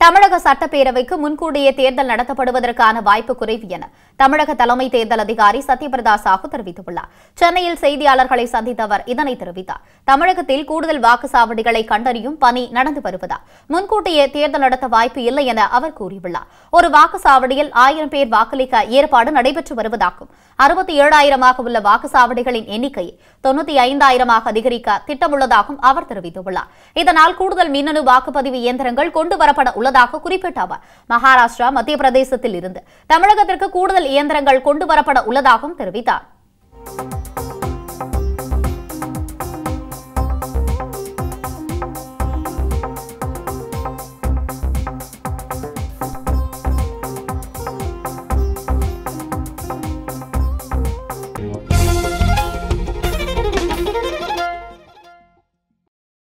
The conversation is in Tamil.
தமிழக சட்டப்பேரவைக்கு முன்கூட்டியே தேர்தல் நடத்தப்படுவதற்கான வாய்ப்பு குறைவு என தமிழக தலைமை தேர்தல் அதிகாரி சத்யபிரதா சாஹூ தெரிவித்துள்ளார் சென்னையில் செய்தியாளர்களை சந்தித்த அவர் இதனை தெரிவித்தார் தமிழகத்தில் கூடுதல் வாக்குச்சாவடிகளை கண்டறியும் பணி நடந்து வருவதால் முன்கூட்டியே தேர்தல் நடத்த வாய்ப்பு இல்லை என அவர் கூறியுள்ளார் ஒரு வாக்குச்சாவடியில் ஆயிரம் பேர் வாக்களிக்க ஏற்பாடு நடைபெற்று வருவதாகவும் அறுபத்தி ஏழாயிரமாக உள்ள வாக்குச்சாவடிகளின் எண்ணிக்கையை தொண்ணூத்தி ஐந்தாயிரமாக அதிகரிக்க திட்டமுள்ளதாகவும் அவர் தெரிவித்துள்ளார் இதனால் கூடுதல் மின்னணு வாக்குப்பதிவு இயந்திரங்கள் கொண்டு வரப்பட உள்ளதாக குறிப்பிட்ட அவர் மகாராஷ்டிரா மத்திய பிரதேசத்தில் இருந்து தமிழகத்திற்கு கூடுதல் இயந்திரங்கள் கொண்டு வரப்பட உள்ளதாகவும் தெரிவித்தார்